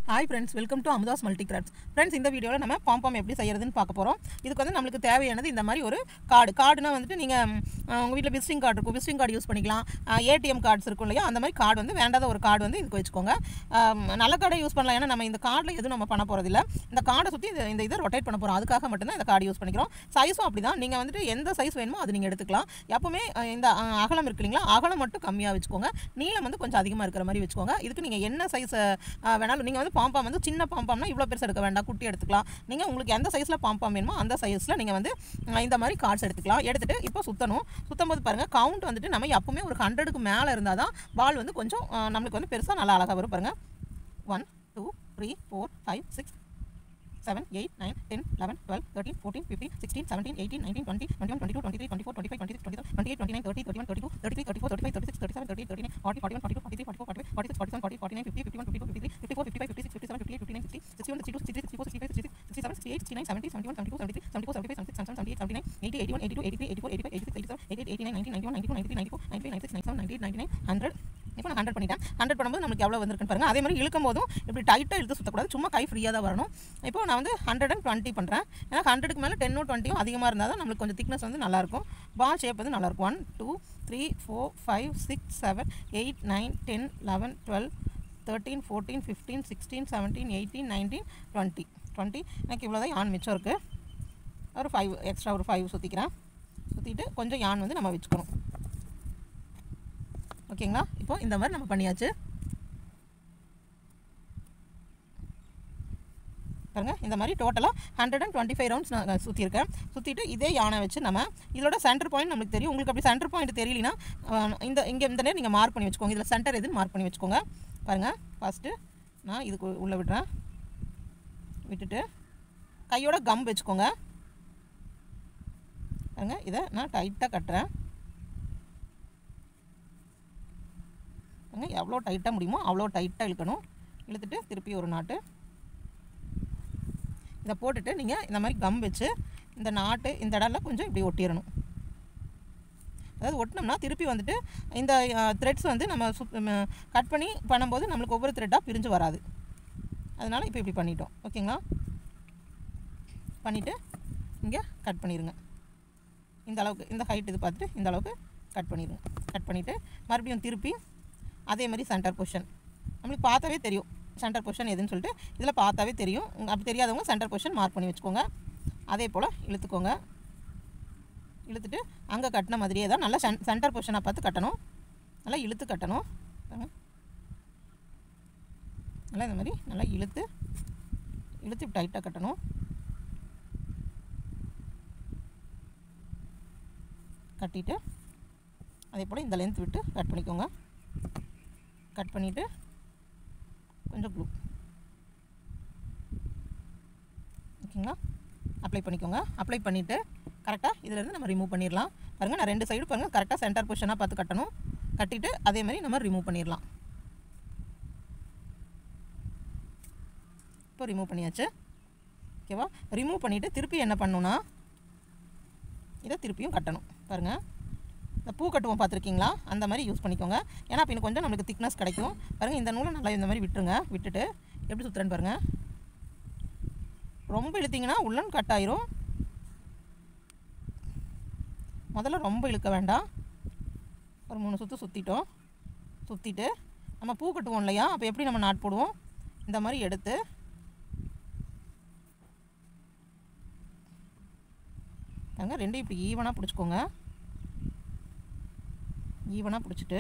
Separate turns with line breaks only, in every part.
Hi friends welcome to Amudha's multi crafts friends இந்த வீடியோவில் நம்ம பாம்பாம் எப்படி செய்யறதுன்னு பார்க்க போகிறோம் இதுக்கு வந்து நம்மளுக்கு தேவையானது இந்த மாதிரி ஒரு கார்டு கார்டுனா வந்துட்டு நீங்கள் உங்கள் வீட்டில் விசிட்டிங் கார்டு இருக்கும் விசிட்டிங் கார்டு யூஸ் பண்ணிக்கலாம் ஏடிஎம் கார்ட்ஸ் இருக்கும் இல்லையா அந்த மாதிரி கார்டு வந்து வேண்டாத ஒரு கார்டு வந்து இதுக்கு வச்சுக்கோங்க ஆம், நல்ல கார்டை யூஸ் பண்ணலாம் ஏன்னா நம்ம இந்த கார்டில் எதுவும் நம்ம பண்ண போகிறதில்ல இந்த கார்டை சுற்றி இந்த இந்த இதை ரொட்டேட் பண்ண போகிறோம் அதுக்காக மட்டும்தான் இந்த கார்டு யூஸ் பண்ணிக்கிறோம் சைஸும் அப்படி தான் நீங்கள் வந்துட்டு எந்த சைஸ் வேணுமோ அது நீங்கள் எடுத்துக்கலாம் எப்பவுமே அஹ், இந்த அஹ், அகலம் இருக்கு இல்லைங்களா அகலம் மட்டும் கம்மியாக வச்சுக்கோங்க நீளம் வந்து கொஞ்சம் அதிகமாக இருக்கிற மாதிரி வச்சுக்கோங்க இதுக்கு நீங்கள் என்ன சைஸ் வேணாலும் நீங்கள் வந்து பாம்பாம் வந்து சின்ன பாம்பாம்னா இவ்வளோ பெருசு எடுக்க வேண்டாம் குட்டி எடுத்துக்கலாம் நீங்கள் உங்களுக்கு எந்த சைஸில் பாம்பாம் வேணுமோ அந்த சைஸில் நீங்கள் வந்து அஹ், இந்த மாதிரி கார்ட்ஸ் எடுத்துக்கலாம் எடுத்துகிட்டு இப்போ சுற்றணும் சுற்றும் போது பாருங்கள் கவுண்ட் வந்துட்டு நம்ம எப்பவுமே ஒரு ஹண்ட்ரடுக்கு மேலே இருந்தால் தான் பால் வந்து கொஞ்சம் அஹ், நம்மளுக்கு வந்து பெருசாக நல்லா அழகாக வரும் பாருங்கள் one two three four five six seven eight nine ten eleven twelve thirteen fourteen fifteen sixteen seventeen eighteen nineteen twenty twenty one twenty two twenty three twenty four twenty five twenty six twenty twenty eight twenty nine thirty thirty one thirty two thirty three thirty four thirty five thirty six thirty seven thirty thirty forty forty one forty two forty three forty four forty five forty forty six forty seven forty eight fifty fifty one fifty two fifty three fifty four fifty five fifty six fifty seven fifty eight fifty nine sixty sixty one sixty two sixty three sixty four sixty five sixty six sixty seven sixty eight sixty nine seventy seventy one seventy two seventy three seventy four seventy five seventy six seventy eight seventy nine eighty eighty one eighty two eighty three eighty four eighty five eighty six eighty seven eighty eighty nine ninety ninety one ninety two ninety three ninety four ninety five ninety six ninety seven ninety eight ninety nine hundred இப்போ நான் hundred பண்ணிட்டேன் hundred பண்ணும்போது நமக்கு எவ்வளோ வந்திருக்குன்னு பாருங்க அதே மாதிரி இழுக்கும் போதும் இப்படி டைட்டாக இழுத்து சுற்றக்கூடாது சும்மா கை ஃப்ரீயாக தான் வரணும் இப்போ நான் வந்து ஹண்ட்ரட் அண்ட் டுவெண்ட்டி பண்ணுறேன் ஏன்னா ஹண்ட்ரடுக்கு மேலே டென்னோ டுவெண்ட்டியும் அதிகமாக இருந்தால் தான் நம்மளுக்கு கொஞ்சம் திக்னஸ் வந்து நல்லாயிருக்கும் பால் ஷேப் வந்து நல்லாயிருக்கும் one two three four five six seven eight nine ten eleven twelve thirteen fourteen fifteen sixteen seventeen eighteen nineteen twenty twenty எனக்கு இவ்வளோ தான் யான் மிச்சம் இருக்குது ஒரு ஃபைவ் எக்ஸ்ட்ரா ஒரு ஃபைவ் சுற்றிக்கிறேன் சுற்றிட்டு கொஞ்சம் யான் வந்து நம்ம வச்சுக்கணும் ஓகேங்களா இப்போ இந்த மாதிரி நம்ம பண்ணியாச்சு பாருங்க இந்த மாதிரி டோட்டலாக hundred and twenty five rounds நான் சுற்றிருக்கேன் சுற்றிட்டு இதே யானை வச்சு நம்ம இதோட சென்டர் பாயிண்ட் நம்மளுக்கு தெரியும் உங்களுக்கு அப்படி சென்டர் பாயிண்ட் தெரியலனா அஹ், இந்த இங்கே இந்த நேரம் நீங்கள் மார்க் பண்ணி வச்சுக்கோங்க இதில் சென்டர் எதுன்னு மார்க் பண்ணி வச்சுக்கோங்க பாருங்கள் ஃபஸ்ட்டு நான் இதுக்கு உள்ளே விடுறேன் விட்டுட்டு கையோட கம் வச்சுக்கோங்க பாருங்க இதை நான் டைட்டாக கட்டுறேன் பாருங்க எவ்வளோ டைட்டாக முடியுமோ அவ்வளோ டைட்டாக இழுக்கணும் இழுத்துட்டு திருப்பி ஒரு நாட்டு இதை போட்டுட்டு நீங்கள் இந்த மாதிரி கம் வச்சு இந்த நாட்டு இந்த இடம்ல கொஞ்சம் இப்படி ஒட்டிடணும் அதாவது ஒட்டினோம்னா திருப்பி வந்துட்டு இந்த த்ரெட்ஸ் வந்து நம்ம சுத் கட் பண்ணி பண்ணும்போது நம்மளுக்கு ஒவ்வொரு த்ரெட்டாக பிரிஞ்சு வராது அதனால் இப்போ இப்படி பண்ணிட்டோம் ஓகேங்களா பண்ணிவிட்டு இங்கே கட் பண்ணிடுங்க இந்த அளவுக்கு இந்த ஹைட் இது பார்த்துட்டு இந்த அளவுக்கு கட் பண்ணிடுங்க கட் பண்ணிவிட்டு மறுபடியும் திருப்பி அதே மாதிரி சென்டர் பொசிஷன் நம்மளுக்கு பார்த்தாவே தெரியும் சென்டர் பொசிஷன் எதுன்னு சொல்லிட்டு இதில் பார்த்தாவே தெரியும் உங்க- அப்படி தெரியாதவங்க சென்டர் பொசிஷன் மார்க் பண்ணி வச்சுக்கோங்க அதே போல் இழுத்துக்கோங்க இழுத்துட்டு அங்கே கட்டின மாதிரியே தான் நல்லா சென் சென்டர் பொசிஷனை பார்த்து கட்டணும் நல்லா இழுத்து கட்டணும் பாருங்க. நல்லா இந்த மாதிரி நல்லா இழுத்து இழுத்து டைட்டாக கட்டணும் கட்டிட்டு அதே போல் இந்த லென்த் விட்டு கட் பண்ணிக்கோங்க கட் பண்ணிவிட்டு கொஞ்சம் க்ளூ ஓகேங்களா அப்ளை பண்ணிக்கோங்க அப்ளை பண்ணிவிட்டு கரெக்டாக இதிலேருந்து நம்ம ரிமூவ் பண்ணிடலாம் பாருங்கள் நான் ரெண்டு சைடு பாருங்கள் கரெக்டாக சென்டர் பொசிஷனாக பார்த்து கட்டணும் கட்டிட்டு அதே மாதிரி நம்ம ரிமூவ் பண்ணிடலாம் இப்போ ரிமூவ் பண்ணியாச்சு ஓகேவா ரிமூவ் பண்ணிவிட்டு திருப்பி என்ன பண்ணணும்னா இதை திருப்பியும் கட்டணும் பாருங்கள் இந்த பூ கட்டுவோம் பார்த்துருக்கீங்களா அந்த மாதிரி யூஸ் பண்ணிக்கோங்க ஏன்னா அப்போ இன்னும் கொஞ்சம் நம்மளுக்கு திக்னஸ் கிடைக்கும் பாருங்கள் இந்த நூலை நல்லா இந்த மாதிரி விட்டுருங்க விட்டுட்டு எப்படி சுற்றுறேன்னு பாருங்கள் ரொம்ப இழுத்தீங்கன்னா உள்ளன் கட் ஆயிரும் முதல்ல ரொம்ப இழுக்க வேண்டாம் ஒரு மூணு சுற்று சுற்றிட்டோம் சுற்றிட்டு நம்ம பூ கட்டுவோம் இல்லையா அப்போ எப்படி நம்ம நாட் போடுவோம் இந்த மாதிரி எடுத்து பாருங்க ரெண்டையும் இப்படி ஈவனாக பிடிச்சிக்கோங்க ஈவனாக பிடிச்சிட்டு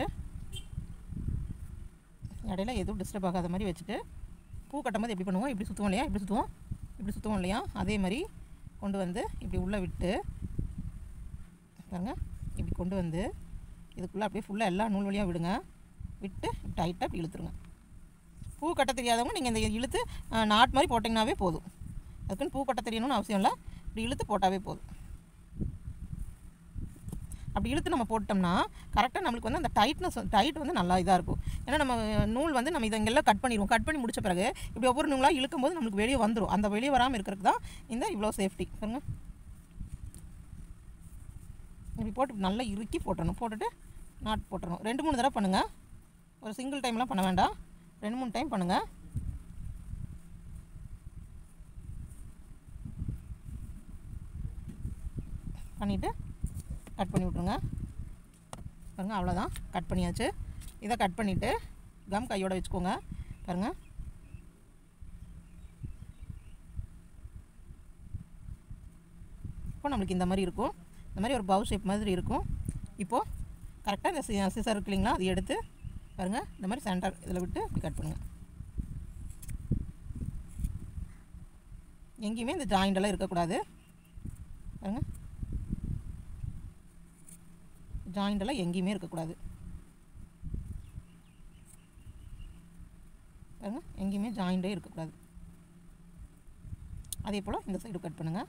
இடையில எதுவும் டிஸ்டர்ப் ஆகாத மாதிரி வச்சுட்டு பூ கட்டும்போது எப்படி பண்ணுவோம் இப்படி சுற்றுவோம் இல்லையா இப்படி சுற்றுவோம் இப்படி சுற்றுவோம் இல்லையா அதே மாதிரி கொண்டு வந்து இப்படி உள்ளே விட்டு பாருங்க இப்படி கொண்டு வந்து இதுக்குள்ளே அப்படியே ஃபுல்லாக எல்லா நூல் வழியாக விடுங்க விட்டு டைட்டாக இப்படி இழுத்துருங்க பூ கட்ட தெரியாதவங்க நீங்கள் இந்த இழுத்து அஹ், நாட் மாதிரி போட்டிங்கனாவே போதும் அதுக்குன்னு பூ கட்ட தெரியணும்னு அவசியம் இல்லை இப்படி இழுத்து போட்டாவே போதும் அப்படி இழுத்து நம்ம போட்டோம்னா கரெக்டாக நம்மளுக்கு வந்து அந்த டைட்னஸ் டைட் வந்து நல்லா இதாக இருக்கும் ஏன்னா நம்ம நூல் வந்து நம்ம இதெல்லாம் கட் பண்ணிடுவோம் கட் பண்ணி முடிச்ச பிறகு இப்படி ஒவ்வொரு நூலாக இழுக்கும் போது நம்மளுக்கு வெளியே வந்துடும் அந்த வெளியே வராமல் இருக்கிறதுக்கு தான் இந்த இவ்வளோ சேஃப்டி பாருங்க இப்படி போட்டு நல்லா இறுக்கி போட்டணும் போட்டுட்டு நாட் போட்டுறணும் ரெண்டு மூணு தடவை பண்ணுங்கள் ஒரு சிங்கிள் டைம்லாம் பண்ண வேண்டாம் ரெண்டு மூணு டைம் பண்ணுங்கள் பண்ணிவிட்டு கட் பண்ணி விட்ருங்க பாருங்கள் அவ்வளோதான் கட் பண்ணியாச்சு இதை கட் பண்ணிவிட்டு கம் கையோட வச்சுக்கோங்க பாருங்கள் இப்போ நம்மளுக்கு இந்த மாதிரி இருக்கும் இந்த மாதிரி ஒரு பவு ஷேப் மாதிரி இருக்கும் இப்போது கரெக்டாக இந்த சி சிசர் இருக்கு இல்லைங்களா அதை எடுத்து பாருங்கள் இந்த மாதிரி சென்டர் இதில் விட்டு இப்படி கட் பண்ணுங்கள் எங்கேயுமே இந்த ஜாயிண்டெல்லாம் இருக்கக்கூடாது பாருங்கள் ஜாயிண்டெல்லாம் எங்கேயுமே இருக்கக்கூடாது பாருங்க எங்கேயுமே ஜாயிண்டே இருக்கக்கூடாது அதே போல் இந்த சைடு கட் பண்ணுங்கள்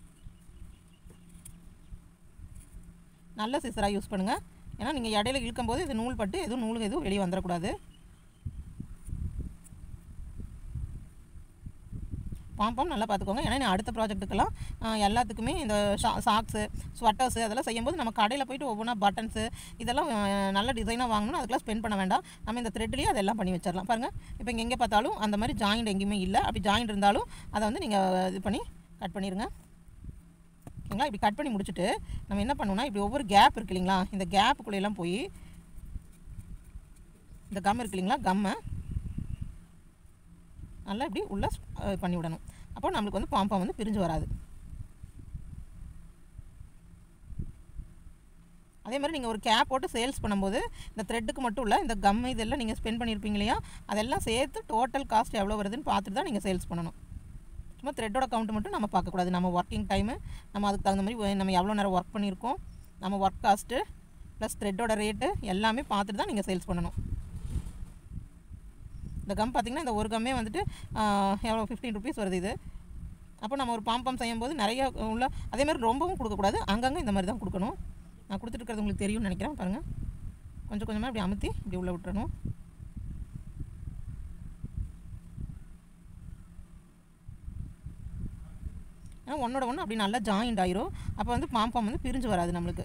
நல்ல சிசராக யூஸ் பண்ணுங்கள் ஏன்னா நீங்கள் இடையில இழுக்கும்போது இது நூல் பட்டு எதுவும் நூல் எதுவும் வெளியே வந்துடக்கூடாது பாம்பம் நல்லா பார்த்துக்கோங்க ஏன்னா நான் அடுத்த ப்ராஜெக்ட்டுக்கெல்லாம் ஆஹ், எல்லாத்துக்குமே இந்த ஷா சாக்ஸு ஸ்வெட்டர்ஸு அதெல்லாம் செய்யும்போது நம்ம கடையில் போயிட்டு ஒவ்வொன்றா பட்டன்ஸு இதெல்லாம் ஆஹ், நல்ல டிசைனாக வாங்கணும் அதுக்கெல்லாம் ஸ்பெண்ட் பண்ண வேண்டாம் நம்ம இந்த த்ரெட்லேயே அதெல்லாம் பண்ணி வச்சிடலாம் பாருங்கள் இப்போ இங்கே எங்கே பார்த்தாலும் அந்த மாதிரி ஜாயிண்ட் எங்கேயுமே இல்லை அப்படி ஜாயிண்ட் இருந்தாலும் அதை வந்து நீங்கள் இது பண்ணி கட் பண்ணிடுங்க ஓகேங்களா இப்படி கட் பண்ணி முடிச்சுட்டு நம்ம என்ன பண்ணணும்னா இப்படி ஒவ்வொரு கேப் இருக்கு இல்லைங்களா இந்த கேப்புக்குள்ளேயெல்லாம் போய் இந்த கம் இருக்கு இல்லைங்களா கம்மை நல்லா இப்படி உள்ளே பண்ணி விடணும் அப்போ நம்மளுக்கு வந்து பாம்பம் வந்து பிரிஞ்சு வராது அதே மாதிரி நீங்கள் ஒரு கேப் போட்டு சேல்ஸ் பண்ணும்போது இந்த த்ரெட்டுக்கு மட்டும் இல்லை இந்த கம் இதெல்லாம் நீங்கள் ஸ்பெண்ட் பண்ணியிருப்பீங்க இல்லையா அதெல்லாம் சேர்த்து டோட்டல் காஸ்ட் எவ்வளோ வருதுன்னு பார்த்துட்டு தான் நீங்கள் சேல்ஸ் பண்ணணும் சும்மா த்ரெட்டோட கவுண்ட் மட்டும் நம்ம பார்க்கக்கூடாது நம்ம ஒர்க்கிங் டைமு நம்ம அதுக்கு தகுந்த மாதிரி நம்ம எவ்வளோ நேரம் ஒர்க் பண்ணியிருக்கோம் நம்ம ஒர்க் காஸ்ட்டு ப்ளஸ் த்ரெட்டோட ரேட்டு எல்லாமே பார்த்துட்டு தான் நீங்கள் சேல்ஸ் பண்ணணும் இந்த கம் பார்த்திங்கன்னா இந்த ஒரு கம்மே வந்துட்டு ஆஹ், எவ்வளோ ஃபிஃப்டீன் ருபீஸ் வருது இது அப்போ நம்ம ஒரு பாம்பம் செய்யும்போது நிறைய உள்ள அதே மாதிரி ரொம்பவும் கொடுக்கக்கூடாது அங்கங்கே இந்த மாதிரி தான் கொடுக்கணும் நான் கொடுத்துட்டு இருக்கிறது உங்களுக்கு தெரியும்னு நினைக்கிறேன் பாருங்கள் கொஞ்சம் கொஞ்சமாக இப்படி அமுத்தி இப்படி உள்ளே விட்டுறணும் ஏன்னா ஒன்றோட ஒன்று அப்படி நல்லா ஜாயிண்ட் ஆயிரும் அப்போ வந்து பாம்பம் வந்து பிரிஞ்சு வராது நம்மளுக்கு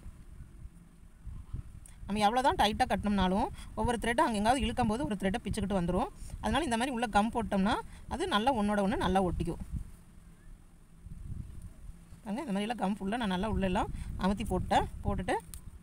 நம்ம எவ்வளோ தான் டைட்டாக கட்டினோம்னாலும் ஒவ்வொரு த்ரெட்டை அங்கே எங்காவது இழுக்கும் போது ஒரு த்ரெட்டை பிச்சுக்கிட்டு வந்துடும் அதனால் இந்த மாதிரி உள்ள கம் போட்டோம்னா அது நல்லா ஒன்றோட ஒன்று நல்லா ஒட்டிக்கும் பாருங்க இந்த மாதிரிலாம் கம் ஃபுல்லாக நான் நல்லா உள்ளெல்லாம் அமுத்தி போட்டேன் போட்டுட்டு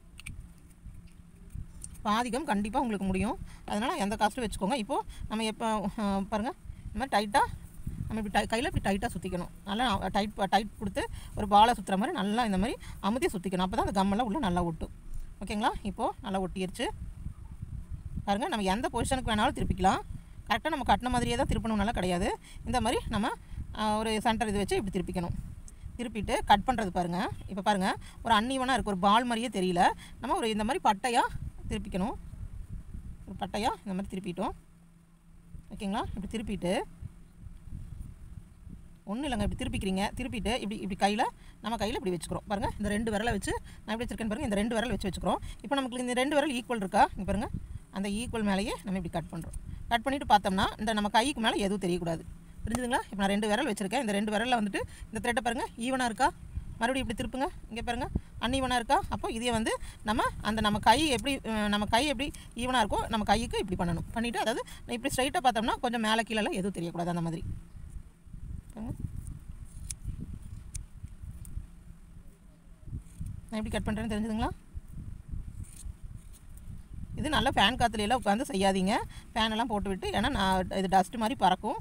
பாதி கம் கண்டிப்பாக உங்களுக்கு முடியும் அதனால் எந்த காஸ்ட்டும் வச்சுக்கோங்க இப்போது நம்ம எப்போ பாருங்கள் இந்த மாதிரி டைட்டாக நம்ம இப்படி டை கையில் இப்படி டைட்டாக சுற்றிக்கணும் நல்லா டைட் டைட் கொடுத்து ஒரு பாலை சுற்றுற மாதிரி நல்லா இந்த மாதிரி அமுத்தி சுற்றிக்கணும் அப்போ தான் அந்த கம்மெல்லாம் உள்ளே நல்லா ஒட்டும் ஓகேங்களா இப்போது நல்லா ஒட்டிருச்சு பாருங்கள் நம்ம எந்த பொசிஷனுக்கு வேணாலும் திருப்பிக்கலாம் கரெக்டாக நம்ம கட்டின மாதிரியே தான் திருப்பணும்னால கிடையாது இந்த மாதிரி நம்ம ஆ, ஒரு சென்டர் இது வச்சு இப்படி திருப்பிக்கணும் திருப்பிட்டு கட் பண்ணுறது பாருங்கள் இப்போ பாருங்கள் ஒரு அன்னீவனாக இருக்குது ஒரு பால் மாதிரியே தெரியல நம்ம ஒரு இந்த மாதிரி பட்டையாக திருப்பிக்கணும் ஒரு பட்டையாக இந்த மாதிரி திருப்பிட்டோம் ஓகேங்களா இப்படி திருப்பிட்டு ஒன்றும் இல்லைங்க இப்படி திருப்பிக்கிறீங்க திருப்பிட்டு இப்படி இப்படி கையில் நம்ம கையில் இப்படி வச்சுக்கிறோம் பாருங்கள் இந்த ரெண்டு விரலை வச்சு நான் எப்படி வச்சிருக்கேன்னு பாருங்கள் இந்த ரெண்டு விரல் வச்சு வச்சுக்கிறோம் இப்போ நமக்கு இந்த ரெண்டு விரல் ஈக்குவல் இருக்கா இங்கே பாருங்கள் அந்த ஈக்குவல் மேலேயே நம்ம இப்படி கட் பண்ணுறோம் கட் பண்ணிவிட்டு பார்த்தோம்னா இந்த நம்ம கைக்கு மேலே எதுவும் தெரியக்கூடாது புரிஞ்சுதுங்களா இப்போ நான் ரெண்டு விரல் வச்சுருக்கேன் இந்த ரெண்டு விரலில் வந்துட்டு இந்த த்ரெட்டை பாருங்கள் ஈவனாக இருக்கா மறுபடியும் இப்படி திருப்புங்க இங்கே பாருங்கள் அன்ஈவனாக இருக்கா அப்போ இதே வந்து நம்ம அந்த நம்ம கை எப்படி அஹ், நம்ம கை எப்படி ஈவனாக இருக்கோ நம்ம கைக்கு இப்படி பண்ணணும் பண்ணிவிட்டு அதாவது இப்படி ஸ்ட்ரைட்டாக பார்த்தோம்னா கொஞ்சம் மேலே கீழெல்லாம் எதுவும் தெரியக்கூடாது அந்த மாதிரி பாருங்க. நான் எப்படி கட் பண்ணுறேன்னு தெரிஞ்சுதுங்களா இது நல்லா ஃபேன் காற்றுலையெல்லாம் உட்காந்து செய்யாதீங்க ஃபேனெல்லாம் போட்டு விட்டு ஏன்னா நான் இது டஸ்ட் மாதிரி பறக்கும்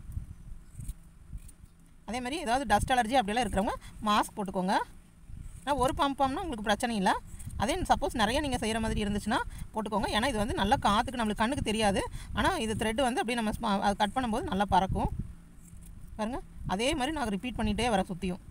அதே மாதிரி ஏதாவது டஸ்ட் அலர்ஜி அப்படியெல்லாம் இருக்கிறவங்க மாஸ்க் போட்டுக்கோங்க ஆனால் ஒரு பம்பம்னா உங்களுக்கு பிரச்சனை இல்லை அதே சப்போஸ் நிறைய நீங்கள் செய்கிற மாதிரி இருந்துச்சுன்னா போட்டுக்கோங்க ஏன்னா இது வந்து நல்லா காற்றுக்கு நம்மளுக்கு கண்ணுக்கு தெரியாது ஆனால் இது த்ரெட்டு வந்து அப்படியே நம்ம ஸ்மா- அது கட் பண்ணும்போது நல்லா பறக்கும் பாருங்கள் அதே மாதிரி நான் ரிப்பீட் பண்ணிகிட்டே வர சுற்றியும்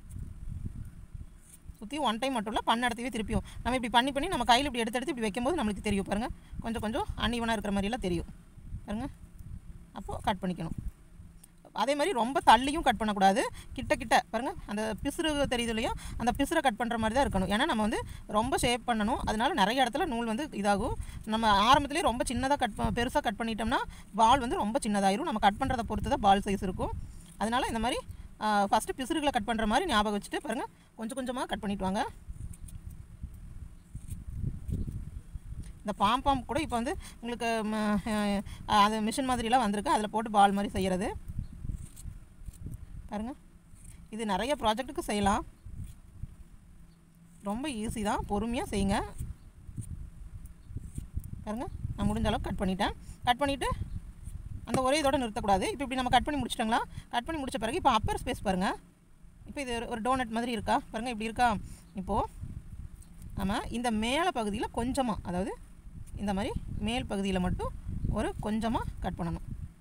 சுற்றி ஒன் டைம் மட்டும் இல்லை பண்ண இடத்தையே திருப்பியும் நம்ம இப்படி பண்ணி பண்ணி நம்ம கையில் இப்படி எடுத்து எடுத்து இப்படி வைக்கும்போது நம்மளுக்கு தெரியும் பாருங்கள் கொஞ்சம் கொஞ்சம் அன்இவனாக இருக்கிற மாதிரிலாம் தெரியும் பாருங்கள் அப்போது கட் பண்ணிக்கணும் அதே மாதிரி ரொம்ப தள்ளியும் கட் பண்ணக்கூடாது கிட்ட கிட்ட பாருங்கள் அந்த பிசுறு தெரியுது இல்லையா அந்த பிசுரை கட் பண்ணுற மாதிரி தான் இருக்கணும் ஏன்னா நம்ம வந்து ரொம்ப ஷேப் பண்ணணும் அதனால நிறைய இடத்துல நூல் வந்து இதாகும் நம்ம ஆரம்பத்துலேயே ரொம்ப சின்னதாக கட் பெருசாக கட் பண்ணிட்டோம்னா பால் வந்து ரொம்ப சின்னதாயிரும் நம்ம கட் பண்ணுறதை பொறுத்து தான் பால் சைஸ் இருக்கும் அதனால இந்த மாதிரி ஃபஸ்ட்டு பிசுறுகளை கட் பண்ணுற மாதிரி ஞாபகம் வச்சுட்டு பாருங்கள் கொஞ்சம் கொஞ்சமாக கட் பண்ணிட்டு வாங்க இந்த பாம்பாம் கூட இப்போ வந்து உங்களுக்கு ம, அஹ், அது மிஷின் மாதிரிலாம் வந்திருக்கு அதில் போட்டு பால் மாதிரி செய்கிறது பாருங்கள் இது நிறைய ப்ராஜெக்ட்டுக்கு செய்யலாம் ரொம்ப ஈஸி தான் பொறுமையாக செய்யுங்க பாருங்க நான் முடிஞ்ச அளவுக்கு கட் பண்ணிட்டேன் கட் பண்ணிவிட்டு அந்த ஒரே இதோட நிறுத்தக்கூடாது இப்போ இப்படி நம்ம கட் பண்ணி முடிச்சிட்டோங்களா கட் பண்ணி முடிச்ச பிறகு இப்போ அப்பர் ஸ்பேஸ் பாருங்கள் இப்போ இது ஒரு- ஒரு டோனட் மாதிரி இருக்கா பாருங்கள் இப்படி இருக்கா இப்போது நம்ம இந்த மேலே பகுதியில் கொஞ்சமாக அதாவது இந்த மாதிரி மேல் பகுதியில் மட்டும் ஒரு கொஞ்சமாக கட் பண்ணணும்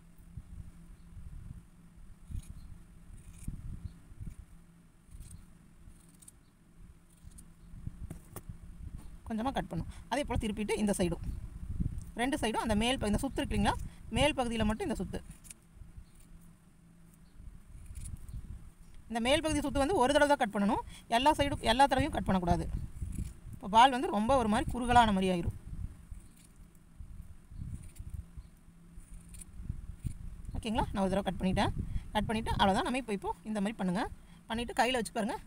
கொஞ்சமாக கட் பண்ணும் அதே போல் திருப்பிட்டு இந்த சைடும் ரெண்டு சைடும் அந்த மேல் ப- இந்த சுத்து இருக்கு இல்லைங்களா மேல் பகுதியில் மட்டும் இந்த சுத்து இந்த மேல் பகுதி சுத்து வந்து ஒரு தடவை தான் கட் பண்ணணும் எல்லா சைடும் எல்லா தடவையும் கட் பண்ணக்கூடாது இப்போ பால் வந்து ரொம்ப ஒரு மாதிரி குறுகலான மாதிரி ஆயிரும் ஓகேங்களா நான் ஒரு தடவை கட் பண்ணிட்டேன் கட் பண்ணிவிட்டு அவ்வளோதான் நம்ம இப்போ இப்போ இந்த மாதிரி பண்ணுங்கள் பண்ணிவிட்டு கையில் வச்சு பாருங்கள்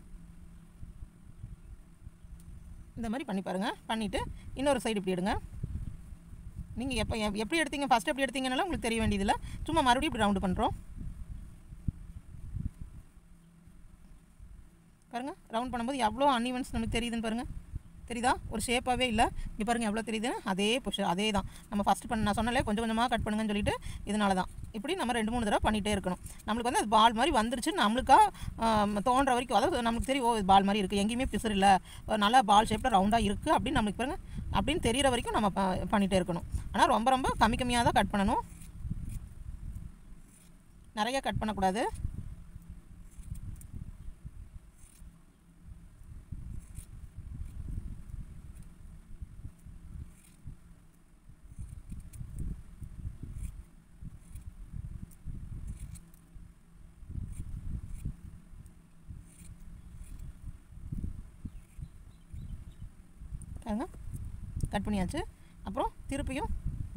இந்த மாதிரி பண்ணி பாருங்கள் பண்ணிவிட்டு இன்னொரு சைடு இப்படி எடுங்க நீங்கள் எப்போ எப்- எப்படி எடுத்தீங்க ஃபஸ்ட் எப்படி எடுத்தீங்கனாலும் உங்களுக்கு தெரிய வேண்டியதில்லை சும்மா மறுபடியும் இப்படி ரவுண்டு பண்ணுறோம் பாருங்கள் ரவுண்ட் பண்ணும்போது எவ்வளோ அன்இவன்ஸ் நமக்கு தெரியுதுன்னு பாருங்கள் தெரியுதா ஒரு ஷேப்பாகவே இல்லை இங்கே பாருங்கள் எவ்வளோ தெரியுதுன்னு அதே பொஷன் அதே தான் நம்ம ஃபஸ்ட்டு பண்ண நான் சொன்னாலே கொஞ்சம் கொஞ்சமாக கட் பண்ணுங்கன்னு சொல்லிட்டு இதனால தான் இப்படி நம்ம ரெண்டு மூணு தடவை பண்ணிகிட்டே இருக்கணும் நம்மளுக்கு வந்து அது பால் மாதிரி வந்துருச்சு நம்மளுக்கா ஆம், தோன்ற வரைக்கும் அதாவது நமக்கு தெரியும் ஓ இது பால் மாதிரி இருக்குது எங்கேயுமே பிசுறு இல்லை ஒரு நல்ல பால் ஷேப்பில் ரவுண்டாக இருக்குது அப்படின்னு நம்மளுக்கு பாருங்க அப்படின்னு தெரியிற வரைக்கும் நம்ம ப- பண்ணிகிட்டே இருக்கணும் ஆனால் ரொம்ப ரொம்ப கம்மி கம்மியாக தான் கட் பண்ணணும் நிறைய கட் பண்ணக்கூடாது பாருங்க கட் பண்ணியாச்சு அப்புறம் திருப்பியும்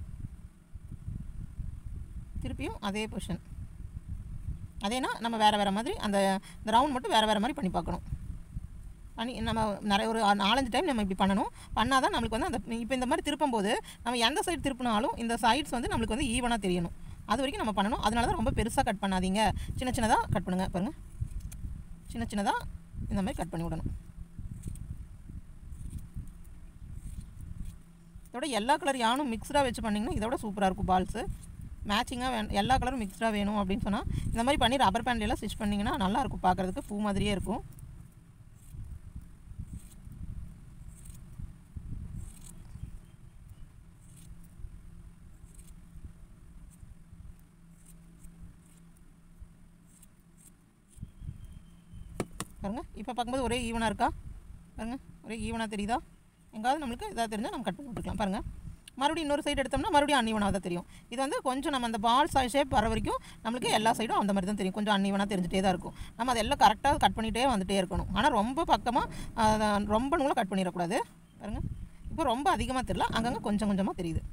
திருப்பியும் அதே பொசிஷன் அதேனா நம்ம வேறு வேறு மாதிரி அந்த இந்த ரவுண்ட் மட்டும் வேறு வேறு மாதிரி பண்ணி பார்க்கணும் பண்ணி நம்ம நிறைய ஒரு நாலஞ்சு டைம் நம்ம இப்படி பண்ணணும் பண்ணால் தான் நம்மளுக்கு வந்து அந்த இப்போ இந்த மாதிரி திருப்பும்போது நம்ம எந்த சைடு திருப்பினாலும் இந்த சைட்ஸ் வந்து நம்மளுக்கு வந்து ஈவனாக தெரியணும் அது வரைக்கும் நம்ம பண்ணணும் அதனால தான் ரொம்ப பெருசாக கட் பண்ணாதீங்க சின்ன சின்னதாக கட் பண்ணுங்கள் பாருங்கள் சின்ன சின்னதாக இந்த மாதிரி கட் பண்ணி விடணும் இதோட எல்லா கலர் யானும் மிக்ஸ்டாக வச்சு பண்ணிங்கன்னா இதோட சூப்பராக இருக்கும் பால்ஸு மேட்சிங்காக வே எல்லா கலரும் மிக்ஸ்டாக வேணும் அப்படின்னு சொன்னால் இந்த மாதிரி பண்ணி ரப்பர் பேண்ட்லாம் ஸ்டிச் பண்ணிங்கன்னா நல்லாயிருக்கும் பார்க்குறதுக்கு பூ மாதிரியே இருக்கும் பாருங்க இப்போ பார்க்கும்போது ஒரே ஈவனாக இருக்கா பாருங்க ஒரே ஈவனாக தெரியுதா எங்காவது நம்மளுக்கு இதாக தெரிஞ்சால் நம்ம கட் பண்ணி விட்டுக்கலாம் பாருங்க மறுபடியும் இன்னொரு சைடு எடுத்தோம்னா மறுபடியும் அன்இவனாக தான் தெரியும் இது வந்து கொஞ்சம் நம்ம அந்த பால் ஷேப் வர வரைக்கும் நம்மளுக்கு எல்லா சைடும் அந்த மாதிரி தான் தெரியும் கொஞ்சம் அன்இவனாக தெரிஞ்சுட்டே தான் இருக்கும் நம்ம அதெல்லாம் கரெக்டாக கட் பண்ணிகிட்டே வந்துட்டே இருக்கணும் ஆனால் ரொம்ப பக்கமாக ரொம்ப நூலாக கட் பண்ணிடக்கூடாது பாருங்க இப்போ ரொம்ப அதிகமாக தெரியல அங்கங்கே கொஞ்சம் கொஞ்சமாக தெரியுது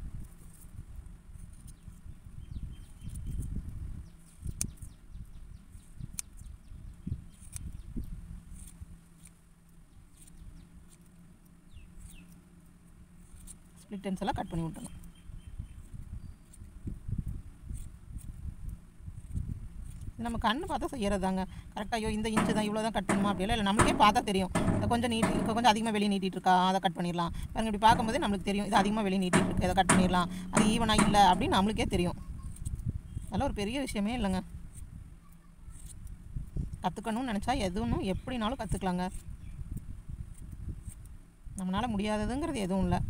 ஸ்ப்ளிட் ends எல்லாம் கட் பண்ணி விட்டணும் இது நம்ம கண்ணு பார்த்தா செய்யறதாங்க கரெக்டாக ஐயோ இந்த இன்ச்சு தான் இவ்வளோ தான் கட் பண்ணுமா அப்படிலாம் இல்லை நம்மளுக்கே பார்த்தா தெரியும் இதை கொஞ்சம் நீட்டி இங்க கொஞ்சம் அதிகமாக வெளியே நீட்டிட்டு இருக்கா அதை கட் பண்ணிடலாம் பாருங்க இப்படி பார்க்கும்போது நம்மளுக்கு தெரியும் இது அதிகமாக வெளியே நீட்டிட்டு இருக்கு இதை கட் பண்ணிடலாம் அது ஈவனாக இல்லை அப்படின்னு நம்மளுக்கே தெரியும் அதெல்லாம் ஒரு பெரிய விஷயமே இல்லைங்க கற்றுக்கணும்னு நினச்சா எதுவும் எப்படினாலும் கற்றுக்கலாங்க நம்மளால் முடியாததுங்கிறது எதுவும் இல்லை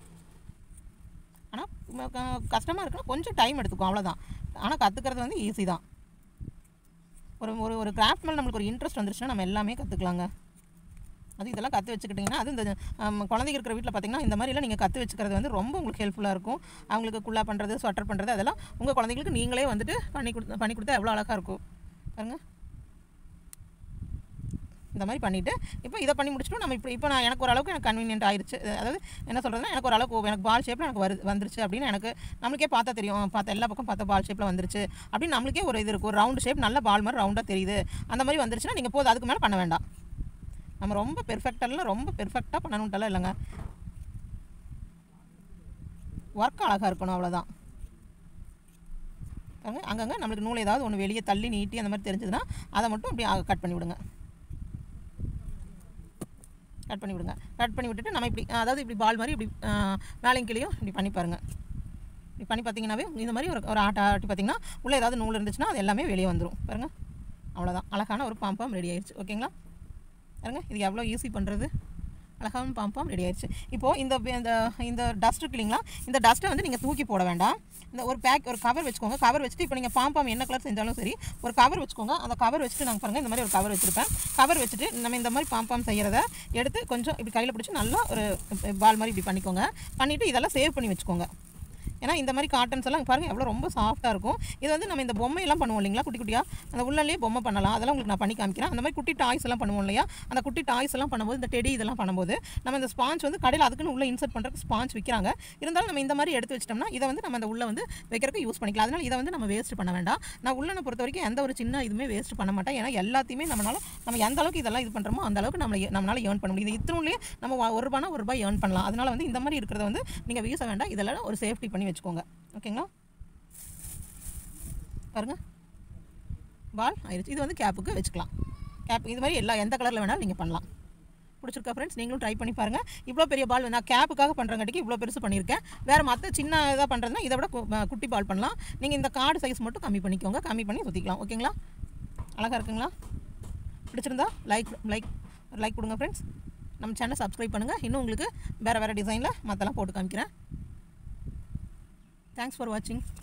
ஆனால் கஷ்டமாக இருக்குன்னா கொஞ்சம் டைம் எடுத்துக்கும் அவ்வளோதான் ஆனால் கற்றுக்கிறது வந்து ஈஸி தான் ஒரு ஒரு ஒரு கிராஃப்ட் மேலே நம்மளுக்கு ஒரு இன்ட்ரெஸ்ட் வந்துருச்சுன்னா நம்ம எல்லாமே கற்றுக்கலாங்க அது இதெல்லாம் கற்று வச்சுக்கிட்டிங்கன்னா அது இந்த ஆம், குழந்தைங்க இருக்கிற வீட்டில் பார்த்தீங்கன்னா இந்த மாதிரிலாம் நீங்கள் கற்று வச்சுக்கிறது வந்து ரொம்ப உங்களுக்கு ஹெல்ப்ஃபுல்லாக இருக்கும் அவங்களுக்கு குள்ளா பண்ணுறது ஸ்வெட்டர் பண்ணுறது அதெல்லாம் உங்கள் குழந்தைங்களுக்கு நீங்களே வந்துட்டு பண்ணி கொடுத்து பண்ணி கொடுத்தா எவ்வளோ அழகாக இருக்கும் பாருங்க இந்த மாதிரி பண்ணிவிட்டு இப்போ இதை பண்ணி முடிச்சுட்டு நம்ம இப்போ இப்போ நான் எனக்கு ஓரளவுக்கு எனக்கு கன்வீனியன்ட் ஆயிடுச்சு அதாவது என்ன சொல்கிறதுனா எனக்கு ஓரளவுக்கு எனக்கு பால் ஷேப்பில் எனக்கு வருது வந்துருச்சு அப்படின்னு எனக்கு நம்மளுக்கே பார்த்தா தெரியும் பார்த்தா எல்லா பக்கம் பார்த்தா பால் ஷேப்பில் வந்துருச்சு அப்படின்னு நம்மளுக்கே ஒரு இது இருக்கும் ஒரு ரவுண்டு ஷேப் நல்ல பால் மாதிரி ரவுண்டாக தெரியுது அந்த மாதிரி வந்துருச்சுன்னா நீங்கள் போதும் அதுக்கு மேலே பண்ண வேண்டாம் நம்ம ரொம்ப பெர்ஃபெக்டெல்லாம் ரொம்ப பெர்ஃபெக்டாக பண்ணணுன்ட்டெல்லாம் இல்லைங்க ஒர்க் அழகாக இருக்கணும் அவ்வளோதான் பாருங்க அங்கங்கே நம்மளுக்கு நூல் ஏதாவது ஒன்று வெளியே தள்ளி நீட்டி அந்த மாதிரி தெரிஞ்சதுன்னா அதை மட்டும் அப்படி கட் பண்ணி விடுங்க கட் பண்ணி விடுங்க கட் பண்ணி விட்டுட்டு நம்ம இப்படி அதாவது இப்படி பால் மாதிரி இப்படி மேலையும் கீழேயும் இப்படி பண்ணி பாருங்கள் இப்படி பண்ணி பார்த்தீங்கன்னாவே இந்த மாதிரி ஒரு ஒரு ஆட்டை ஆட்டி பார்த்தீங்கன்னா உள்ளே ஏதாவது நூல் இருந்துச்சுன்னா அது எல்லாமே வெளியே வந்துடும் பாருங்கள் அவ்வளோதான் அழகான ஒரு பாம்பாம் ரெடி ஆயிடுச்சு ஓகேங்களா பாருங்க இது எவ்வளோ ஈஸி பண்ணுறது அழகான பாம்பாம் ரெடி ஆயிடுச்சு இப்போது இந்த இந்த இந்த டஸ்ட் இருக்கு இல்லைங்களா இந்த டஸ்ட்டை வந்து நீங்கள் தூக்கி போட வேண்டாம் இந்த ஒரு பேக் ஒரு கவர் வச்சுக்கோங்க கவர் வச்சுட்டு இப்போ நீங்கள் பாம்பாம் என்ன கலர் செஞ்சாலும் சரி ஒரு கவர் வச்சுக்கோங்க அந்த கவர் வச்சுட்டு நாங்கள் பாருங்கள் இந்த மாதிரி ஒரு கவர் வச்சுருப்பேன் கவர் வச்சுட்டு நம்ம இந்த மாதிரி பாம்பாம் செய்கிறத எடுத்து கொஞ்சம் இப்படி கையில் பிடிச்சி நல்லா ஒரு பால் மாதிரி இப்படி பண்ணிக்கோங்க பண்ணிவிட்டு இதெல்லாம் சேவ் பண்ணி வச்சுக்கோங்க ஏன்னா இந்த மாதிரி காட்டன்ஸ் எல்லாம் பாருங்கள் எவ்வளோ ரொம்ப சாஃப்ட்டாக இருக்கும் இது வந்து நம்ம இந்த பொம்மையெல்லாம் பண்ணுவோம் இல்லைங்களா குட்டி குட்டியாக அந்த உள்ளே பொம்மை பண்ணலாம் அதெல்லாம் உங்களுக்கு நான் பண்ணி காமிக்கிறேன் அந்த மாதிரி குட்டி டாய்ஸ் எல்லாம் பண்ணுவோம் இல்லையா அந்த குட்டி டாய்ஸ் எல்லாம் பண்ணும்போது இந்த டெடி இதெல்லாம் பண்ணும்போது நம்ம இந்த ஸ்பாஞ்ச் வந்து கடையில் அதுக்குன்னு உள்ளே இன்சர்ட் பண்ணுறதுக்கு ஸ்பாஞ்ச் விற்கிறாங்க இருந்தாலும் நம்ம இந்த மாதிரி எடுத்து வச்சிட்டோம்னா இதை வந்து நம்ம அந்த உள்ளே வந்து வைக்கிறதுக்கு யூஸ் பண்ணிக்கலாம் அதனால் இதை வந்து நம்ம வேஸ்ட் பண்ண வேண்டாம் நான் உள்ளனை பொறுத்த வரைக்கும் எந்த ஒரு சின்ன இதுவுமே வேஸ்ட் பண்ண மாட்டேன் ஏன்னா எல்லாத்தையுமே நம்மளால நம்ம எந்த அளவுக்கு இதெல்லாம் இது பண்ணுறோமோ அந்த அளவுக்கு நம்ம நம்மளால ஏர்ன் பண்ண முடியும் இது இத்தனுள்ளே நம்ம ஒரு ரூபானா ஒரு ரூபாய் ஏர்ன் பண்ணலாம் அதனால் வந்து இந்த மாதிரி இருக்கிறத வந்து நீங்கள் வீச வேண்டாம் இதெல்லாம் ஒரு சேஃப்டி பண்ணி வச்சுக்கோங்க ஓகேங்களா பாருங்க பால் ஆயிடுச்சு இது வந்து கேப்புக்கு வச்சுக்கலாம் கேப் இது மாதிரி எல்லா எந்த கலரில் வேணாலும் நீங்கள் பண்ணலாம் பிடிச்சிருக்கா ஃப்ரெண்ட்ஸ் நீங்களும் ட்ரை பண்ணி பாருங்கள் இவ்வளோ பெரிய பால் நான் கேப்புக்காக பண்ணுறங்காட்டிக்கு இவ்வளோ பெருசு பண்ணியிருக்கேன் வேறு மற்ற சின்ன இதாக பண்ணுறதுனா இதை விட கு- அஹ் குட்டி பால் பண்ணலாம் நீங்கள் இந்த கார்டு சைஸ் மட்டும் கம்மி பண்ணிக்கோங்க கம்மி பண்ணி சுற்றிக்கலாம் ஓகேங்களா அழகாக இருக்குங்களா பிடிச்சிருந்தா லைக் லைக் லைக் கொடுங்க ஃப்ரெண்ட்ஸ் நம்ம சேனல் சப்ஸ்கிரைப் பண்ணுங்கள் இன்னும் உங்களுக்கு வேறு வேறு டிசைனில் மற்றெல்லாம் போட்டு காமிக்கிறேன் தேங்க்ஸ் ஃபார் வாட்சிங்